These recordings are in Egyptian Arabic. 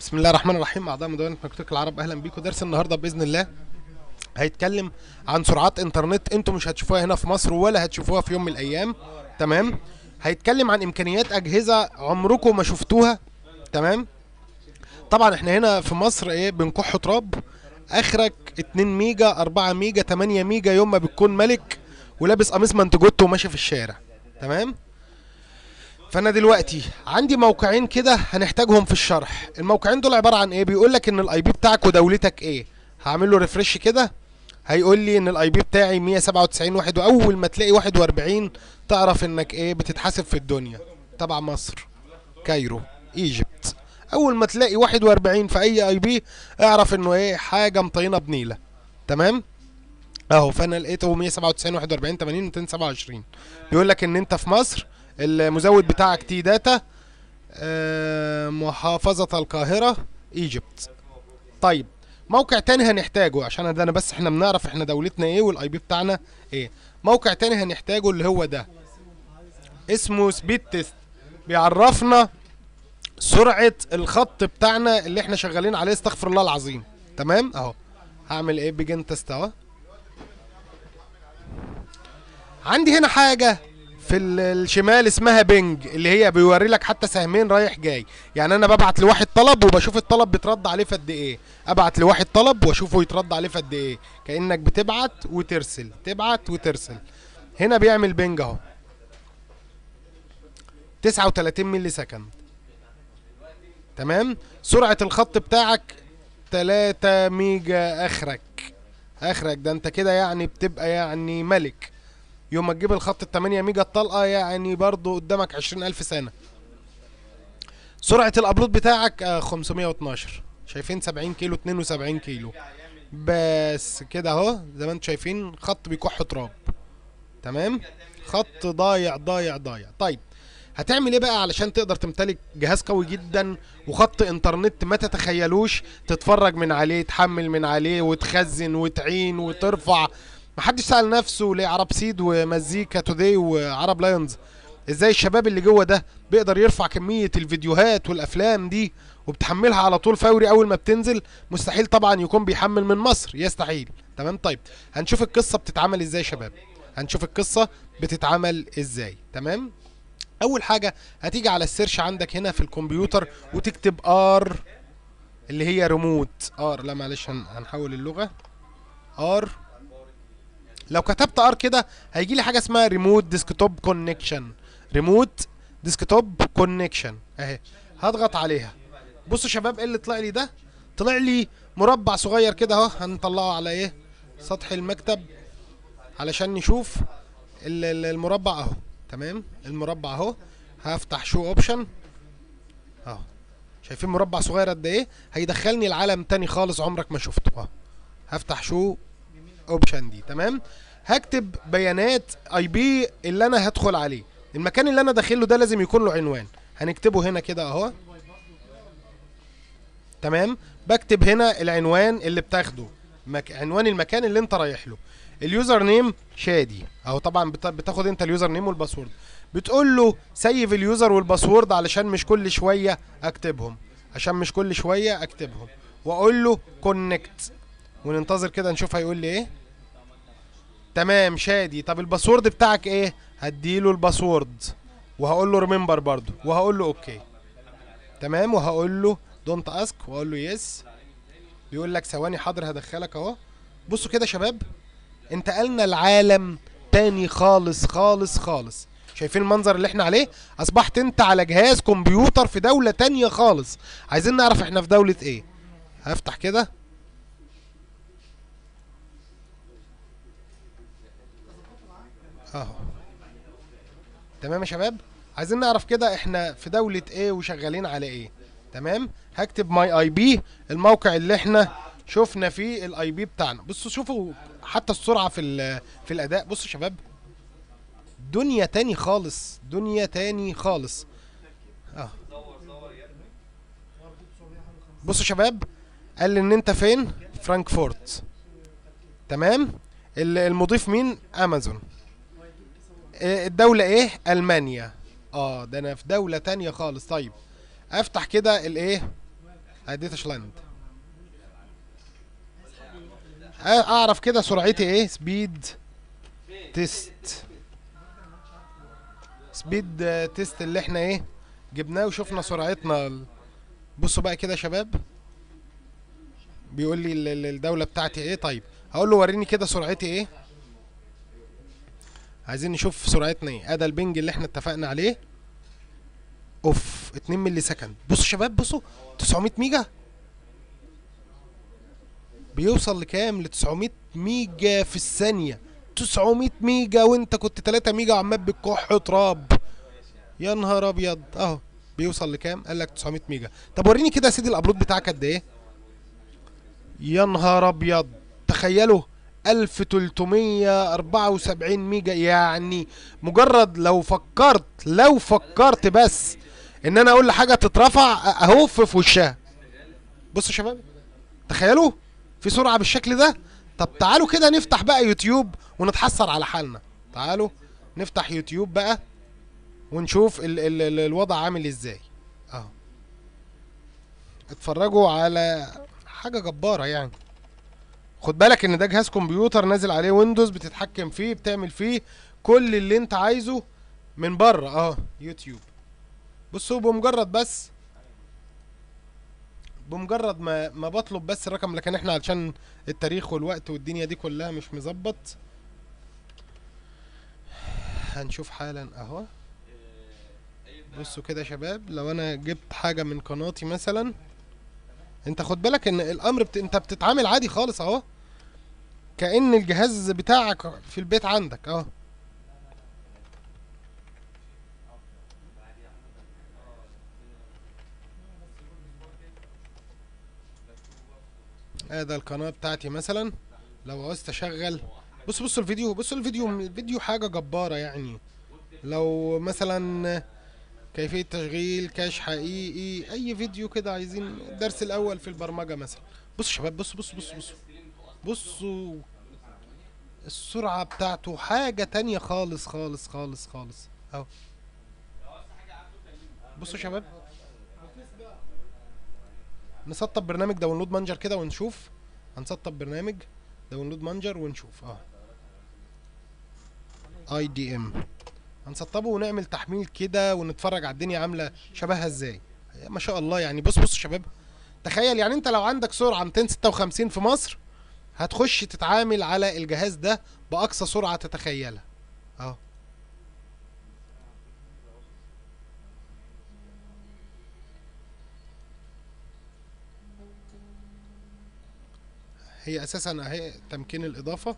بسم الله الرحمن الرحيم اعضاء مدونة مكتبة العرب اهلا بيكم درس النهارده باذن الله هيتكلم عن سرعات انترنت انتم مش هتشوفوها هنا في مصر ولا هتشوفوها في يوم من الايام تمام هيتكلم عن امكانيات اجهزه عمركم ما شفتوها تمام طبعا احنا هنا في مصر ايه بنكح تراب اخرك 2 ميجا 4 ميجا 8 ميجا يوم ما بتكون ملك ولابس قميص منتجوتو وماشي في الشارع تمام فانا دلوقتي عندي موقعين كده هنحتاجهم في الشرح الموقعين دول عباره عن ايه بيقول لك ان الاي بي بتاعك ودولتك ايه هعمل له ريفرش كده هيقول لي ان الاي بي بتاعي 197 واحد واول ما تلاقي 41 تعرف انك ايه بتتحاسب في الدنيا تبع مصر كايرو ايجيبت اول ما تلاقي 41 في اي اي بي اعرف انه ايه حاجه مطينه بنيله تمام اهو فانا لقيته 197 41 80 227 بيقول لك ان انت في مصر المزود بتاعك تي داتا آه، محافظة القاهرة ايجيبت طيب موقع تاني هنحتاجه عشان ده انا بس احنا بنعرف احنا دولتنا ايه والاي بي بتاعنا ايه موقع تاني هنحتاجه اللي هو ده اسمه سبيد تيست بيعرفنا سرعة الخط بتاعنا اللي احنا شغالين عليه استغفر الله العظيم تمام اهو هعمل ايه بيجن تيست اهو عندي هنا حاجة في ال- الشمال اسمها بنج اللي هي بيوري لك حتى سهمين رايح جاي يعني انا ببعت لواحد طلب وبشوف الطلب بيترد عليه في قد ايه ابعت لواحد طلب واشوفه يترد عليه في قد ايه كانك بتبعت وترسل تبعت وترسل هنا بيعمل بنج اهو 39 ملي سكند تمام سرعة الخط بتاعك 3 ميجا اخرك اخرك ده انت كده يعني بتبقى يعني ملك يوم ما تجيب الخط ال 8 ميجا الطلقه يعني برضو قدامك 20000 سنه سرعه الابلود بتاعك آه، 512 شايفين 70 كيلو 72 كيلو بس كده اهو زي ما انتم شايفين خط بيكح تراب تمام خط ضايع ضايع ضايع طيب هتعمل ايه بقى علشان تقدر تمتلك جهاز قوي جدا وخط انترنت ما تتخيلوش تتفرج من عليه تحمل من عليه وتخزن وتعين وترفع محدش سأل نفسه ليه عرب سيد ومزيكا توداي وعرب لايونز ازاي الشباب اللي جوه ده بيقدر يرفع كمية الفيديوهات والافلام دي وبتحملها على طول فوري اول ما بتنزل مستحيل طبعا يكون بيحمل من مصر يستحيل تمام طيب هنشوف القصة بتتعمل ازاي يا شباب هنشوف القصة بتتعمل ازاي تمام اول حاجة هتيجي على السيرش عندك هنا في الكمبيوتر وتكتب ار اللي هي ريموت ار لا معلش هن- هنحول اللغة ار لو كتبت ار كده هيجي لي حاجه اسمها ريموت ديسكتوب كونكشن ريموت ديسكتوب كونكشن اهي هضغط عليها بصوا شباب ايه اللي طلع لي ده طلع لي مربع صغير كده اهو هنطلعه على ايه سطح المكتب علشان نشوف ال- ال- المربع اهو تمام المربع اهو هفتح شو اوبشن اهو شايفين مربع صغير قد ايه هيدخلني العالم تاني خالص عمرك ما شفته اهو هفتح شو اوبشن دي تمام هكتب بيانات اي بي اللي انا هدخل عليه المكان اللي انا داخله ده لازم يكون له عنوان هنكتبه هنا كده اهو تمام بكتب هنا العنوان اللي بتاخده مك... عنوان المكان اللي انت رايح له اليوزر نيم شادي اهو طبعا بتا... بتاخد انت اليوزر نيم والباسورد بتقول له سيف اليوزر والباسورد علشان مش كل شويه اكتبهم عشان مش كل شويه اكتبهم واقول له كونكت وننتظر كده نشوف هيقول لي ايه تمام شادي طب الباسورد بتاعك ايه هديله الباسورد وهقول له ريمبر برضو وهقول له اوكي تمام وهقول له دونت اسك واقول له يس بيقول لك ثواني حاضر هدخلك اهو بصوا كده يا شباب انتقلنا العالم تاني خالص خالص خالص شايفين المنظر اللي احنا عليه اصبحت انت على جهاز كمبيوتر في دولة تانية خالص عايزين نعرف احنا في دولة ايه هفتح كده اهو تمام يا شباب عايزين نعرف كده احنا في دولة ايه وشغالين على ايه تمام هكتب ماي اي بي الموقع اللي احنا شفنا فيه الاي بي بتاعنا بصوا شوفوا حتى السرعة في ال- في الاداء بصوا يا شباب دنيا تاني خالص دنيا تاني خالص اه بصوا يا شباب قال لي ان انت فين فرانكفورت تمام ال- المضيف مين امازون آه، الدولة ايه المانيا اه ده انا في دولة تانية خالص طيب افتح كده الايه اديتش لاند اعرف كده سرعتي ايه سبيد تيست سبيد آه، تيست اللي احنا ايه جبناه وشفنا سرعتنا ال- بصوا بقى كده يا شباب بيقول لي ال- ال- الدولة بتاعتي ايه طيب هقول له وريني كده سرعتي ايه عايزين نشوف سرعتنا ايه ادي البنج اللي احنا اتفقنا عليه اوف 2 ملي سكند بصوا يا شباب بصوا 900 ميجا بيوصل لكام ل 900 ميجا في الثانية 900 ميجا وانت كنت 3 ميجا وعمال بتكح تراب يا نهار ابيض اهو بيوصل لكام قال لك 900 ميجا طب وريني كده يا سيدي الابلود بتاعك قد ايه يا نهار ابيض تخيلوا 1374 ميجا يعني مجرد لو فكرت لو فكرت بس ان انا اقول لحاجه تترفع اهو في في وشها بصوا يا شباب تخيلوا في سرعه بالشكل ده طب تعالوا كده نفتح بقى يوتيوب ونتحسر على حالنا تعالوا نفتح يوتيوب بقى ونشوف ال ال ال الوضع عامل ازاي اهو اتفرجوا على حاجه جباره يعني خد بالك ان ده جهاز كمبيوتر نازل عليه ويندوز بتتحكم فيه بتعمل فيه كل اللي انت عايزه من بره اه يوتيوب بصوا بمجرد بس بمجرد ما ما بطلب بس الرقم لكن احنا علشان التاريخ والوقت والدنيا دي كلها مش مظبط هنشوف حالا اهو بصوا كده يا شباب لو انا جبت حاجه من قناتي مثلا انت خد بالك ان الامر بت... انت بتتعامل عادي خالص اهو كأن الجهاز بتاعك في البيت عندك اهو ادي القناة بتاعتي مثلا لو عاوزت اشغل بص بص الفيديو بص الفيديو الفيديو حاجة جبارة يعني لو مثلا كيفية تشغيل كاش حقيقي اي فيديو كده عايزين الدرس الاول في البرمجة مثلا بصوا يا شباب بصوا بصوا بصوا بصوا بصوا السرعة بتاعته حاجة تانية خالص خالص خالص خالص اهو بصوا يا شباب نسطب برنامج داونلود مانجر كده ونشوف هنسطب برنامج داونلود مانجر ونشوف اه اي دي ام هنسطبه ونعمل تحميل كده ونتفرج على الدنيا عامله شبهها ازاي ما شاء الله يعني بص بص يا شباب تخيل يعني انت لو عندك سرعه 256 في مصر هتخش تتعامل على الجهاز ده باقصى سرعه تتخيلها اهو هي اساسا اهي تمكين الاضافه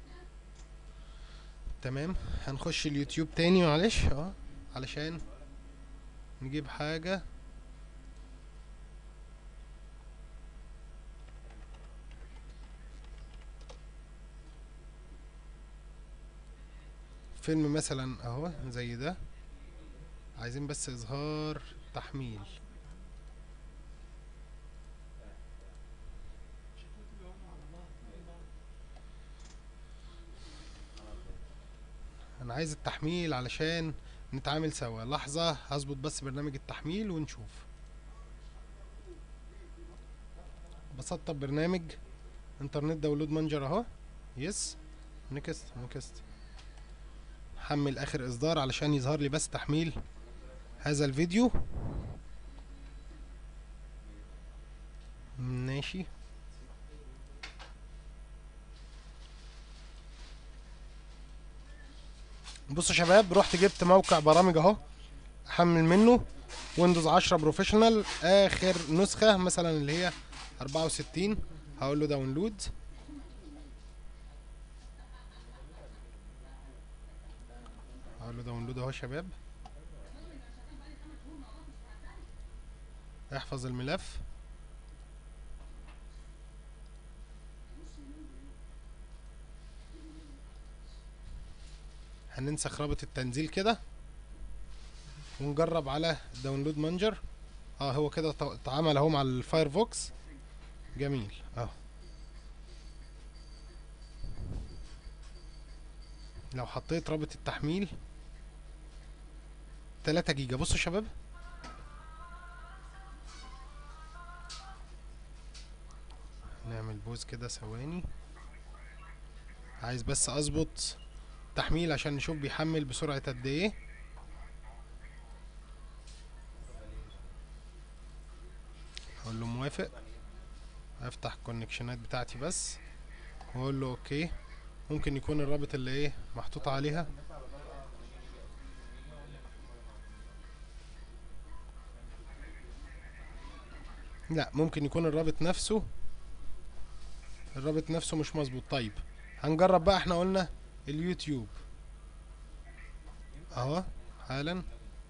تمام هنخش اليوتيوب تاني معلش اه علشان نجيب حاجه فيلم مثلا اهو زي ده عايزين بس اظهار تحميل انا عايز التحميل علشان نتعامل سوا لحظة هظبط بس برنامج التحميل ونشوف بسطب برنامج انترنت داونلود مانجر اهو يس نكست نكست حمل اخر اصدار علشان يظهر لي بس تحميل هذا الفيديو ماشي بصوا يا شباب رحت جبت موقع برامج اهو احمل منه ويندوز 10 بروفيشنال اخر نسخة مثلا اللي هي 64 هقول له داونلود هقول له داونلود اهو يا شباب احفظ الملف هننسخ رابط التنزيل كده ونجرب على داونلود مانجر اه هو كده ت- اتعامل اهو مع الفايرفوكس جميل اه لو حطيت رابط التحميل 3 جيجا بصوا يا شباب بوز كده ثواني عايز بس اظبط تحميل عشان نشوف بيحمل بسرعة قد ايه اقول له موافق افتح الكونكشنات بتاعتي بس واقول له اوكي ممكن يكون الرابط اللي ايه محطوط عليها لا ممكن يكون الرابط نفسه الرابط نفسه مش مظبوط طيب هنجرب بقى احنا قلنا اليوتيوب اهو حالا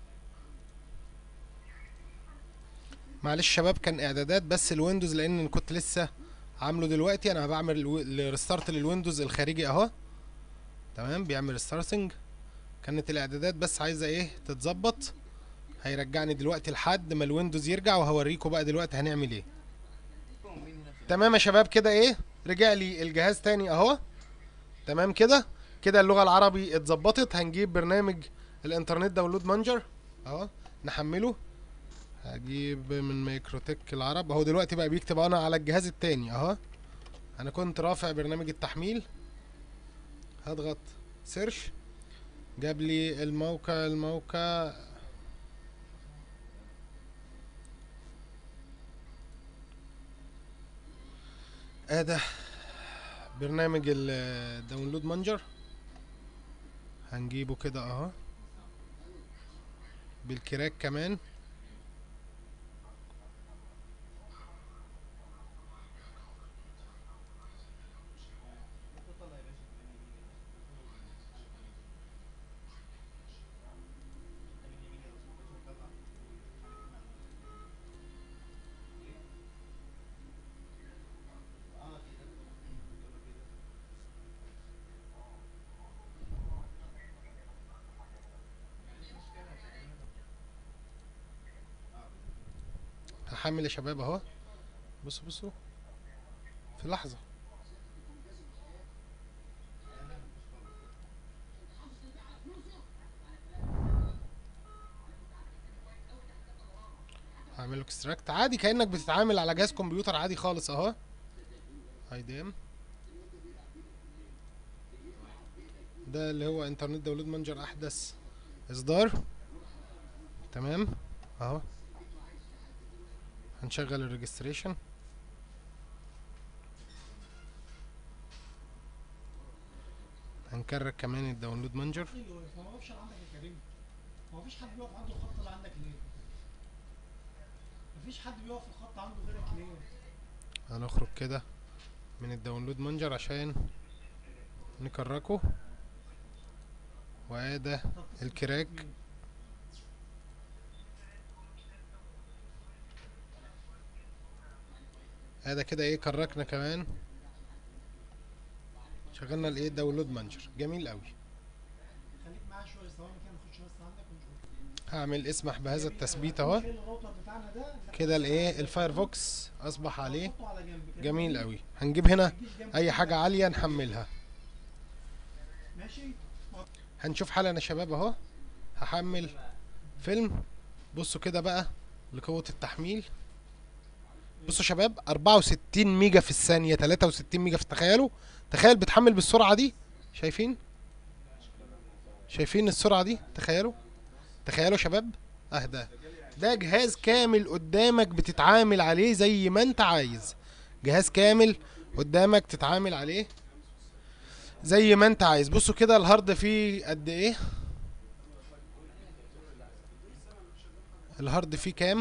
معلش شباب كان اعدادات بس الويندوز لان أنا كنت لسه عامله دلوقتي انا بعمل ريستارت للويندوز الخارجي اهو تمام بيعمل ريستارتنج كانت الاعدادات بس عايزه ايه تتظبط هيرجعني دلوقتي لحد ما الويندوز يرجع وهوريكم بقى دلوقتي هنعمل ايه تمام يا شباب كده ايه رجع لي الجهاز تاني اهو تمام كده كده اللغه العربي اتظبطت هنجيب برنامج الانترنت داونلود مانجر اهو نحمله هجيب من مايكروتك العرب اهو دلوقتي بقى بيكتب انا على الجهاز التاني اهو انا كنت رافع برنامج التحميل هضغط سيرش جاب لي الموقع الموقع ادي برنامج الداونلود مانجر هنجيبه كده اهو بالكراك كمان هحمل يا شباب اهو بصوا بصوا في لحظة هعمل اكستراكت عادي كأنك بتتعامل على جهاز كمبيوتر عادي خالص اهو هاي دام ده اللي هو انترنت داونلود مانجر احدث اصدار تمام اهو هنشغل الريجستريشن هنكرر كمان الداونلود مانجر ايوه ما وقفش عندك يا كريم ما فيش حد بيقف عنده الخط اللي عندك ليه مفيش حد بيقف في الخط عنده غيرك ليه هنخرج كده من الداونلود مانجر عشان نكركه وده الكراك هذا كده ايه كركنا كمان شغلنا الايه داونلود مانجر جميل قوي خليك معايا شويه ثواني كده نخش بس عندك ونشوف هعمل اسمح بهذا التثبيت اهو شايل الراوتر بتاعنا ده لا، كده الايه الفايرفوكس اصبح عليه حطه على جنب كده. جميل قوي هنجيب هنا ما تجيش جنب اي كده. حاجة عالية نحملها ماشي هنشوف حالا يا شباب اهو هحمل فيلم بصوا كده بقى لقوة التحميل بصوا يا شباب 64 ميجا في الثانية 63 ميجا في تخيلوا تخيل بتحمل بالسرعة دي شايفين شايفين السرعة دي تخيلوا تخيلوا يا شباب اهدى ده جهاز كامل قدامك بتتعامل عليه زي ما انت عايز جهاز كامل قدامك تتعامل عليه زي ما انت عايز بصوا كده الهارد فيه قد ايه الهارد فيه كام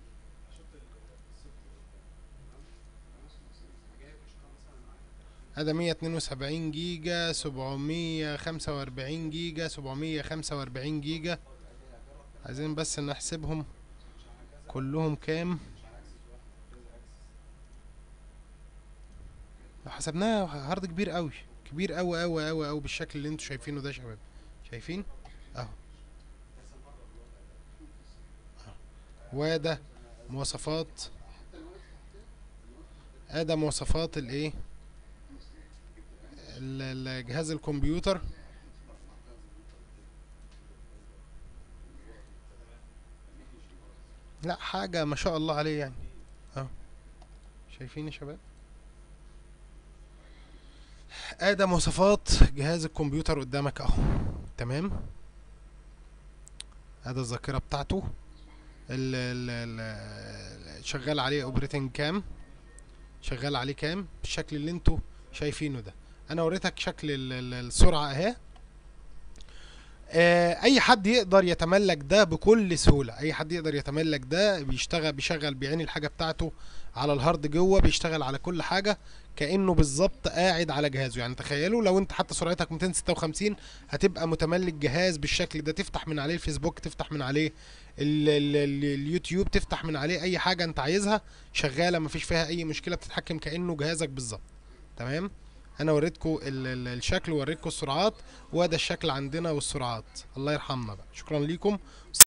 هذا 172 جيجا 745 جيجا 745 جيجا عايزين بس نحسبهم كلهم كام لو حسبناها هارد كبير قوي كبير قوي قوي قوي قوي بالشكل اللي انتوا شايفينه ده يا شباب شايفين اهو اهو. وده مواصفات ادي مواصفات الايه ال- ال- جهاز الكمبيوتر لا حاجة ما شاء الله عليه يعني اهو شايفين يا شباب ادي مواصفات جهاز الكمبيوتر قدامك اهو تمام ادي الذاكره بتاعته ال ال ال شغال عليه اوبريتنج كام شغال عليه كام بالشكل اللي انتوا شايفينه ده انا وريتك شكل ال- ال- السرعه اهي آه، اي حد يقدر يتملك ده بكل سهوله اي حد يقدر يتملك ده بيشتغل بيشغل بيعين الحاجه بتاعته على الهارد جوه بيشتغل على كل حاجه كانه بالظبط قاعد على جهازه يعني تخيلوا لو انت حتى سرعتك 256 هتبقى متملك جهاز بالشكل ده تفتح من عليه الفيسبوك تفتح من عليه ال ال ال اليوتيوب تفتح من عليه اي حاجه انت عايزها شغاله مفيش فيها اي مشكله بتتحكم كانه جهازك بالظبط تمام انا وريتكم ال- ال- الشكل ووريتكم السرعات وده الشكل عندنا والسرعات الله يرحمنا بقى شكرا ليكم